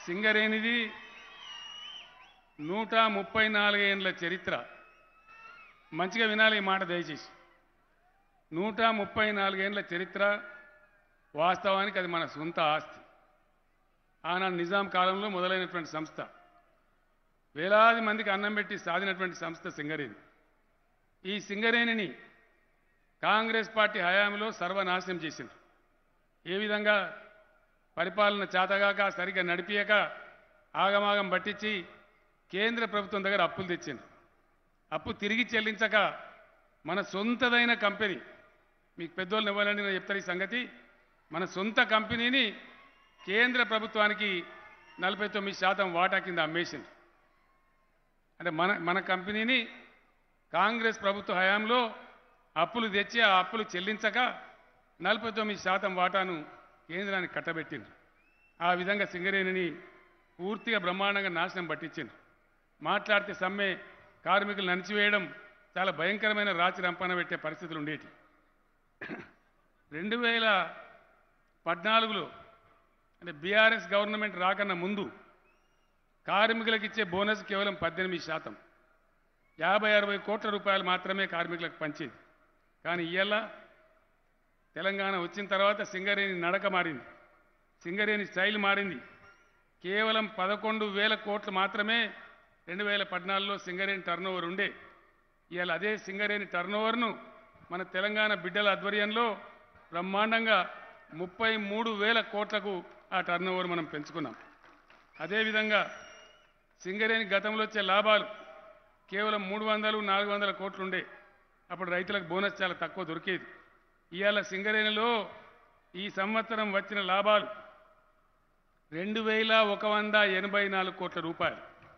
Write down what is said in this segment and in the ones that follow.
సింగరేణిది నూట ముప్పై నాలుగేండ్ల చరిత్ర మంచిగా వినాలి ఈ మాట దయచేసి నూట ముప్పై నాలుగేండ్ల చరిత్ర వాస్తవానికి అది మన సొంత ఆస్తి ఆనాడు నిజాం కాలంలో మొదలైనటువంటి సంస్థ వేలాది మందికి అన్నం పెట్టి సాధినటువంటి సంస్థ సింగరేణి ఈ సింగరేణిని కాంగ్రెస్ పార్టీ హయాంలో సర్వనాశనం చేసింది ఏ విధంగా పరిపాలన చేతగాక సరిగ్గా నడిపియక ఆగమాగం పట్టించి కేంద్ర ప్రభుత్వం దగ్గర అప్పులు తెచ్చింది అప్పు తిరిగి చెల్లించక మన సొంతదైన కంపెనీ మీకు పెద్దోళ్ళు ఇవ్వాలని నేను చెప్తారు ఈ సంగతి మన సొంత కంపెనీని కేంద్ర ప్రభుత్వానికి నలభై తొమ్మిది శాతం వాటా కింద అమ్మేసింది అంటే మన మన కంపెనీని కాంగ్రెస్ ప్రభుత్వ హయాంలో అప్పులు తెచ్చి ఆ అప్పులు చెల్లించక నలభై తొమ్మిది శాతం వాటాను కేంద్రానికి కట్టబెట్టింది ఆ విధంగా సింగరేణిని పూర్తిగా బ్రహ్మాండంగా నాశనం పట్టించింది మాట్లాడితే సమ్మె కార్మికులు నడిచివేయడం చాలా భయంకరమైన రాచి రంపన పెట్టే పరిస్థితులు ఉండేటి రెండు వేల పద్నాలుగులో అంటే బీఆర్ఎస్ గవర్నమెంట్ రాకన్నా ముందు కార్మికులకు ఇచ్చే బోనస్ కేవలం పద్దెనిమిది శాతం యాభై అరవై కోట్ల రూపాయలు మాత్రమే కార్మికులకు పంచేది కానీ ఇవాళ తెలంగాణ వచ్చిన తర్వాత సింగరేణి నడక మారింది సింగరేణి స్టైల్ మారింది కేవలం పదకొండు వేల కోట్లు మాత్రమే రెండు వేల పద్నాలుగులో సింగరేణి టర్నోవర్ ఉండే ఇవాళ అదే సింగరేణి టర్నోవర్ను మన తెలంగాణ బిడ్డల ఆధ్వర్యంలో బ్రహ్మాండంగా ముప్పై మూడు వేల కోట్లకు ఆ టర్నోవర్ మనం పెంచుకున్నాం అదేవిధంగా సింగరేణి గతంలో వచ్చే లాభాలు కేవలం మూడు వందలు నాలుగు వందల కోట్లు ఉండే అప్పుడు రైతులకు బోనస్ చాలా తక్కువ దొరికేది ఇవాళ సింగరేణిలో ఈ సంవత్సరం వచ్చిన లాభాలు రెండు వేల ఒక వంద ఎనభై నాలుగు కోట్ల రూపాయలు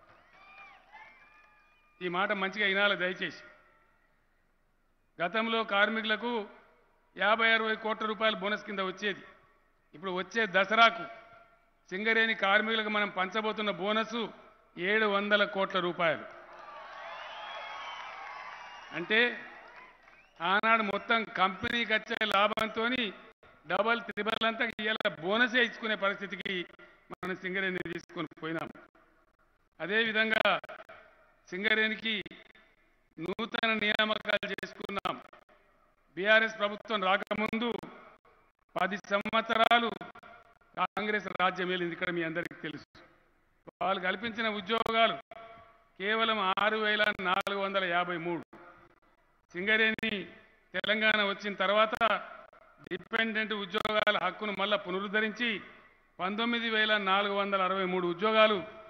ఈ మాట మంచిగా వినాలి దయచేసి గతంలో కార్మికులకు యాభై అరవై కోట్ల రూపాయలు బోనస్ కింద వచ్చేది ఇప్పుడు వచ్చే దసరాకు సింగరేణి కార్మికులకు మనం పంచబోతున్న బోనసు ఏడు వందల కోట్ల రూపాయలు అంటే ఆనాడు మొత్తం కంపెనీకి వచ్చే లాభంతో డబల్ త్రిబల్ అంతా ఇవాళ బోనసే ఇచ్చుకునే పరిస్థితికి మనం సింగరేణి తీసుకొని పోయినాం అదేవిధంగా సింగరేణికి నూతన నియామకాలు చేసుకున్నాం బీఆర్ఎస్ ప్రభుత్వం రాకముందు పది సంవత్సరాలు కాంగ్రెస్ రాజ్యం వెళ్ళింది ఇక్కడ మీ అందరికీ తెలుసు వాళ్ళు కల్పించిన ఉద్యోగాలు కేవలం ఆరు వేల నాలుగు వందల యాభై మూడు సింగరేణి తెలంగాణ వచ్చిన తర్వాత డిపెండెంట్ ఉద్యోగాల హక్కును మళ్ళా పునరుద్ధరించి పంతొమ్మిది వేల నాలుగు వందల అరవై మూడు ఉద్యోగాలు